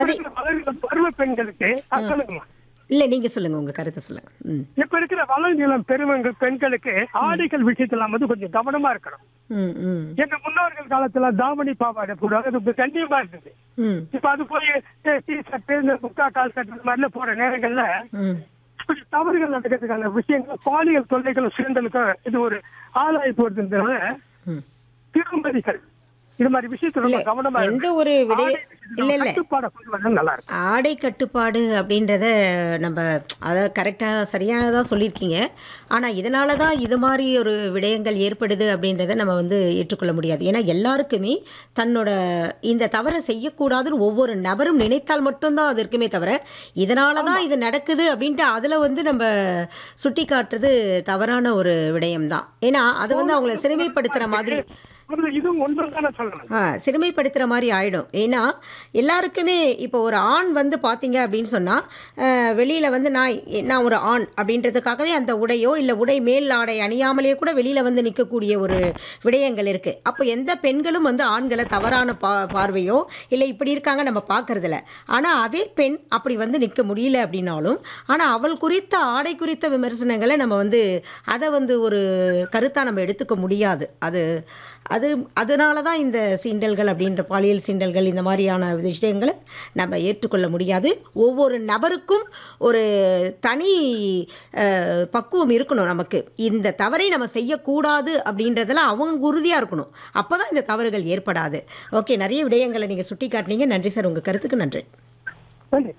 இருக்கிற வளர்கிற பருவ பெண்களுக்கு ஆ, சொல்லுங்கம்மா இல்லை நீங்கள் சொல்லுங்கள் உங்கள் கருத்தை சொல்லுங்கள் ம் இப்ப இருக்கிற வளர்நிலம் பெருமங்கள் பெண்களுக்கு ஆடைகள் விஷயத்துல வந்து கொஞ்சம் கவனமா இருக்கணும் ம் ம் எங்க முன்னோர்கள் காலத்துல தாவணி பாவாடை போடுவாங்க அது கண்டிப்பா இருந்தது ம் இப்ப அது போய் டி ஷர்ட் இந்த முக்கா கால் ஷர்ட் இந்த மாதிரிலாம் போற நேரங்கள்ல ம் இப்படி தவறுகள் நடக்கிறதுக்கான விஷயங்கள் பாலியல் தொல்லைகளும் சுரண்டலுக்கும் இது ஒரு ஆளாய் போறதுனால ம் திருமதிகள் இது மாதிரி விஷயத்துல ரொம்ப இல்ல, கவனமா எந்த இருக்கணும். ஒரு விடய ஆடை விஷயத்துல இல்ல, இல்ல. கட்டுப்பாடை கொண்டு வந்தா நல்லா இருக்கும் ஆடை கட்டுப்பாடு அப்படின்றத நம்ம அதை கரெக்டாக சரியானதாக சொல்லியிருக்கீங்க ஆனால் இதனால தான் இது மாதிரி ஒரு விடயங்கள் ஏற்படுது அப்படின்றத நம்ம வந்து ஏற்றுக்கொள்ள முடியாது ஏன்னா எல்லாருக்குமே தன்னோட இந்த தவறை செய்யக்கூடாதுன்னு ஒவ்வொரு நபரும் நினைத்தால் மட்டும்தான் அது இருக்குமே தவிர இதனால தான் இது நடக்குது அப்படின்ட்டு அதில் வந்து நம்ம சுட்டி காட்டுறது தவறான ஒரு விடயம்தான் ஏன்னா அது வந்து அவங்கள சிறுமைப்படுத்துகிற மாதிரி முதல்ல இதுவும் ஒன்று தானே சொல்லணும் ஆ சிறுமைப்படுத்துகிற மாதிரி ஆகிடும் ஏன்னா எல்லாருக்குமே இப்போ ஒரு ஆண் வந்து பார்த்தீங்க அப்படின்னு சொன்னால் வெளியில் வந்து நான் நான் ஒரு ஆண் அப்படின்றதுக்காகவே அந்த உடையோ இல்லை உடை மேல் ஆடை அணியாமலே கூட வெளியில் வந்து நிற்கக்கூடிய ஒரு விடயங்கள் இருக்குது அப்போ எந்த பெண்களும் வந்து ஆண்களை தவறான பா பார்வையோ இல்லை இப்படி இருக்காங்க நம்ம பார்க்கறதில்ல ஆனால் அதே பெண் அப்படி வந்து நிற்க முடியல அப்படின்னாலும் ஆனால் அவள் குறித்த ஆடை குறித்த விமர்சனங்களை நம்ம வந்து அதை வந்து ஒரு கருத்தாக நம்ம எடுத்துக்க முடியாது அது அது அதனால தான் இந்த சீண்டல்கள் அப்படின்ற பாலியல் சீண்டல்கள் இந்த மாதிரியான விஷயங்களை நம்ம ஏற்றுக்கொள்ள முடியாது ஒவ்வொரு நபருக்கும் ஒரு தனி அஹ், பக்குவம் இருக்கணும் நமக்கு இந்த தவறை நம்ம செய்யக்கூடாது அப்படின்றதுல அவங்க உறுதியாக இருக்கணும் அப்போ தான் இந்த தவறுகள் ஏற்படாது ஓகே நிறைய விடயங்களை நீங்கள் சுட்டி காட்டினீங்க நன்றி சார் உங்கள் கருத்துக்கு நன்றி நன்றி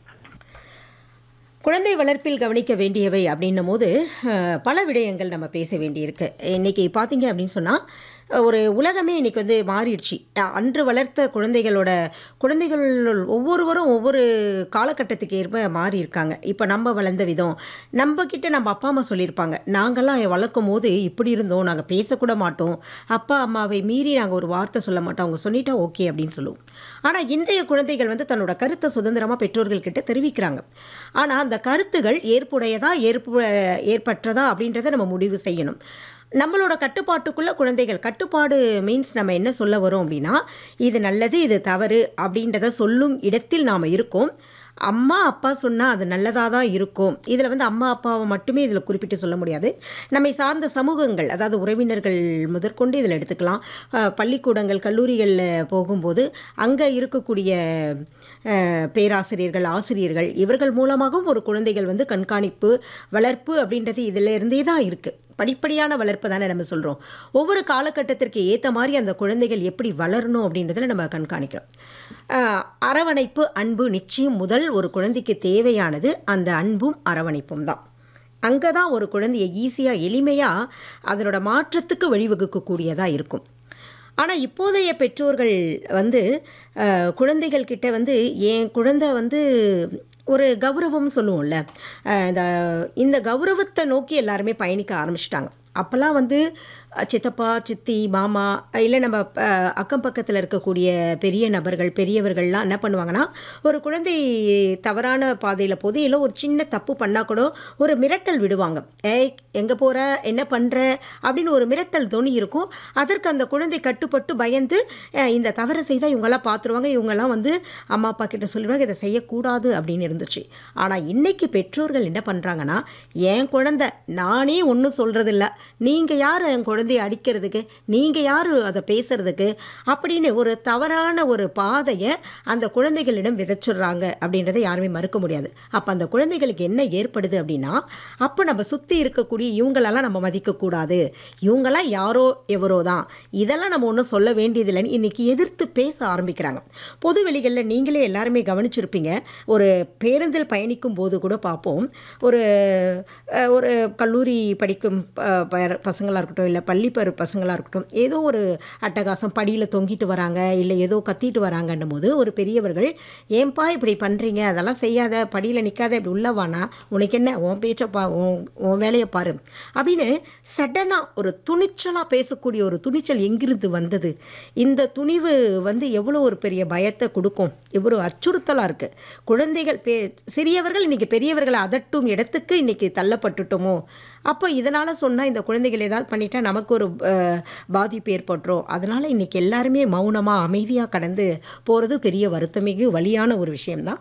குழந்தை வளர்ப்பில் கவனிக்க வேண்டியவை அப்படின்னும் போது அஹ், பல விடயங்கள் நம்ம பேச வேண்டியிருக்கு இன்னைக்கு பார்த்தீங்க அப்படின்னு சொன்னால் ஒரு உலகமே இன்னைக்கு வந்து மாறிடுச்சு அஹ், அன்று வளர்த்த குழந்தைகளோட குழந்தைகள் ஒவ்வொருவரும் ஒவ்வொரு காலகட்டத்துக்கு ஏற்ப மாறி இருக்காங்க இப்போ நம்ம வளர்ந்த விதம் நம்ம கிட்ட நம்ம அப்பா அம்மா சொல்லியிருப்பாங்க நாங்கள்லாம் வளர்க்கும் போது இப்படி இருந்தோம் நாங்கள் பேசக்கூட மாட்டோம் அப்பா அம்மாவை மீறி நாங்கள் ஒரு வார்த்தை சொல்ல மாட்டோம் அவங்க சொல்லிட்டா ஓகே அப்படின்னு சொல்லுவோம் ஆனால் இன்றைய குழந்தைகள் வந்து தன்னோட கருத்தை சுதந்திரமாக பெற்றோர்கள் கிட்ட தெரிவிக்கிறாங்க ஆனால் அந்த கருத்துகள் ஏற்புடையதா ஏற்பு ஏற்பற்றதா அப்படின்றத நம்ம முடிவு செய்யணும் நம்மளோட கட்டுப்பாட்டுக்குள்ள குழந்தைகள் கட்டுப்பாடு மீன்ஸ் நம்ம என்ன சொல்ல வரோம் அப்படின்னா இது நல்லது இது தவறு அப்படின்றத சொல்லும் இடத்தில் நாம் இருக்கோம் அம்மா அப்பா சொன்னால் அது நல்லதாக தான் இருக்கும் இதில் வந்து அம்மா அப்பாவை மட்டுமே இதில் குறிப்பிட்டு சொல்ல முடியாது நம்மை சார்ந்த சமூகங்கள் அதாவது உறவினர்கள் முதற்கொண்டு இதில் எடுத்துக்கலாம் அஹ், பள்ளிக்கூடங்கள் கல்லூரிகளில் போகும்போது அங்கே இருக்கக்கூடிய அஹ், பேராசிரியர்கள் ஆசிரியர்கள் இவர்கள் மூலமாகவும் ஒரு குழந்தைகள் வந்து கண்காணிப்பு வளர்ப்பு அப்படின்றது இதில் இருந்தே தான் இருக்குது படிப்படியான வளர்ப்பு தானே நம்ம சொல்கிறோம் ஒவ்வொரு காலகட்டத்திற்கு ஏற்ற மாதிரி அந்த குழந்தைகள் எப்படி வளரணும் அப்படின்றதில் நம்ம கண்காணிக்கிறோம் ஆஹ், அரவணைப்பு அன்பு நிச்சயம் முதல் ஒரு குழந்தைக்கு தேவையானது அந்த அன்பும் அரவணைப்பும் தான் அங்கே தான் ஒரு குழந்தைய ஈஸியாக எளிமையாக அதனோட மாற்றத்துக்கு வழிவகுக்கக்கூடியதாக இருக்கும் ஆனால் இப்போதைய பெற்றோர்கள் வந்து அஹ், குழந்தைகள் கிட்ட வந்து என் குழந்தை வந்து ஒரு கௌரவம் சொல்லுவோம்ல அஹ், இந்த இந்த கௌரவத்தை நோக்கி எல்லாருமே பயணிக்க ஆரம்பிச்சிட்டாங்க அப்போல்லாம் வந்து அஹ், சித்தப்பா சித்தி மாமா இல்லை நம்ம அஹ், அக்கம் பக்கத்தில் இருக்கக்கூடிய பெரிய நபர்கள் பெரியவர்கள்லாம் என்ன பண்ணுவாங்கன்னா ஒரு குழந்தை தவறான பாதையில் போது இல்லை ஒரு சின்ன தப்பு பண்ணால் கூட ஒரு மிரட்டல் விடுவாங்க ஏய் எங்கே போகிற என்ன பண்ணுற அப்படின்னு ஒரு மிரட்டல் துணி இருக்கும் அதற்கு அந்த குழந்தை கட்டுப்பட்டு பயந்து அஹ், இந்த தவறை செய்தால் இவங்கெல்லாம் பார்த்துருவாங்க இவங்கெல்லாம் வந்து அம்மா அப்பா கிட்ட சொல்லிடுவாங்க இதை செய்யக்கூடாது அப்படின்னு இருந்துச்சு ஆனால் இன்னைக்கு பெற்றோர்கள் என்ன பண்ணுறாங்கன்னா என் குழந்தை நானே ஒன்றும் சொல்கிறதில்ல நீங்கள் யார் என் குழந்தைய அடிக்கிறதுக்கு நீங்கள் யார் அதை பேசுறதுக்கு அப்படின்னு ஒரு தவறான ஒரு பாதையை அந்த குழந்தைகளிடம் விதைச்சிடுறாங்க அப்படின்றத யாருமே மறுக்க முடியாது அப்போ அந்த குழந்தைகளுக்கு என்ன ஏற்படுது அப்படின்னா அப்போ நம்ம சுற்றி இருக்கக்கூடிய இவங்களெல்லாம் நம்ம மதிக்கக்கூடாது இவங்கெல்லாம் யாரோ எவரோ தான் இதெல்லாம் நம்ம ஒன்றும் சொல்ல வேண்டியதில்லைன்னு இன்றைக்கி எதிர்த்து பேச ஆரம்பிக்கிறாங்க பொது வெளிகளில் நீங்களே எல்லாருமே கவனிச்சிருப்பீங்க ஒரு பேருந்தில் பயணிக்கும் போது கூட பார்ப்போம் ஒரு அஹ், ஒரு கல்லூரி படிக்கும் அஹ், ப- பசங்களாக இருக்கட்டும் இல்லை பள்ளி பரு பசங்களாக இருக்கட்டும் ஏதோ ஒரு அட்டகாசம் படியில் தொங்கிட்டு வராங்க இல்லை ஏதோ கத்திட்டு வராங்கன்னும் போது ஒரு பெரியவர்கள் ஏன்பா இப்படி பண்ணுறீங்க அதெல்லாம் செய்யாத படியில் நிற்காத இப்படி உள்ள வானா உனக்கு என்ன உன் பேச்சை பா உன் உன் வேலையை பாரு அப்படின்னு சடனாக ஒரு துணிச்சலாக பேசக்கூடிய ஒரு துணிச்சல் எங்கிருந்து வந்தது இந்த துணிவு வந்து எவ்வளோ ஒரு பெரிய பயத்தை கொடுக்கும் எவ்வளோ அச்சுறுத்தலாக இருக்குது குழந்தைகள் பே சிறியவர்கள் இன்றைக்கி பெரியவர்களை அதட்டும் இடத்துக்கு இன்றைக்கி தள்ளப்பட்டுட்டோமோ அப்போ இதனால் சொன்னால் இந்த குழந்தைகள் ஏதாவது பண்ணிட்டா நமக்கு ஒரு அஹ், பாதிப்பு ஏற்பட்டுரும் அதனால் இன்றைக்கி எல்லாருமே மௌனமாக அமைதியாக கடந்து போகிறது பெரிய வருத்தமிகு வலியான ஒரு விஷயம்தான்